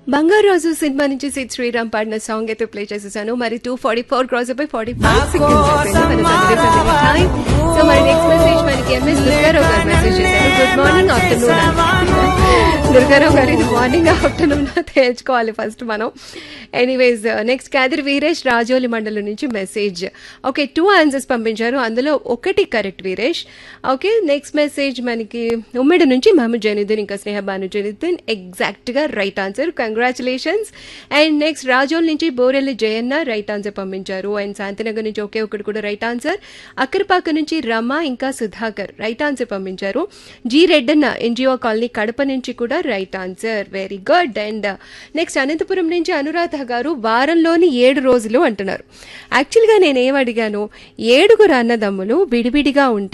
బంగారు రోజు సినిమా నుంచి సిద్ శ్రీరామ్ పాడిన సాంగ్ అయితే ప్లే చేసేసాను మరి టూ ఫార్టీ ఫోర్ క్రాస్ అయిపోయి forty five seconds time so మరి నెక్స్ట్ మెసేజ్ మనకి ఎంఎస్ దుర్గారావు గారు మెసేజ్ చేశారు గుడ్ మార్నింగ్ ఆఫ్టర్నూన్ దుర్గారావు గారు ఇది మార్నింగ్ ఆఫ్టర్నూన్ తేల్చుకోవాలి ఫస్ట్ మనం ఎనీవేస్ నెక్స్ట్ కాదిర్ వీరేష్ రాజోలి మండలం నుంచి మెసేజ్ ఓకే టూ ఆన్సర్స్ పంపించారు అందులో ఒకటి correct Veeresh okay next message మనకి ఉమ్మడి నుంచి మహమ్మద్ జైనుద్దీన్ ఇంకా స్నేహ బాను జైనుద్దీన్ ఎగ్జాక్ట్ గా right answer congratulations and next Razole నుంచి బోరెల్లి జయన్న రైట్ ఆన్సర్ పంపించారు అండ్ శాంతినగర్ నుంచి ఒకే ఒకటి కూడా రైట్ ఆన్సర్ అక్కరపాక నుంచి రమ ఇంకా సుధాకర్ రైట్ ఆన్సర్ పంపించారు G Reddanna NGO colony Kadapa నుంచి కూడా right answer very good and next Anantapuram నుంచి అనురాధ గారు వారంలోని ఏడు రోజులు అంటున్నారు యాక్చువల్గా నేను ఏం అడిగాను ఏడుగురు అన్నదమ్ములు విడివిడిగా ఉంటే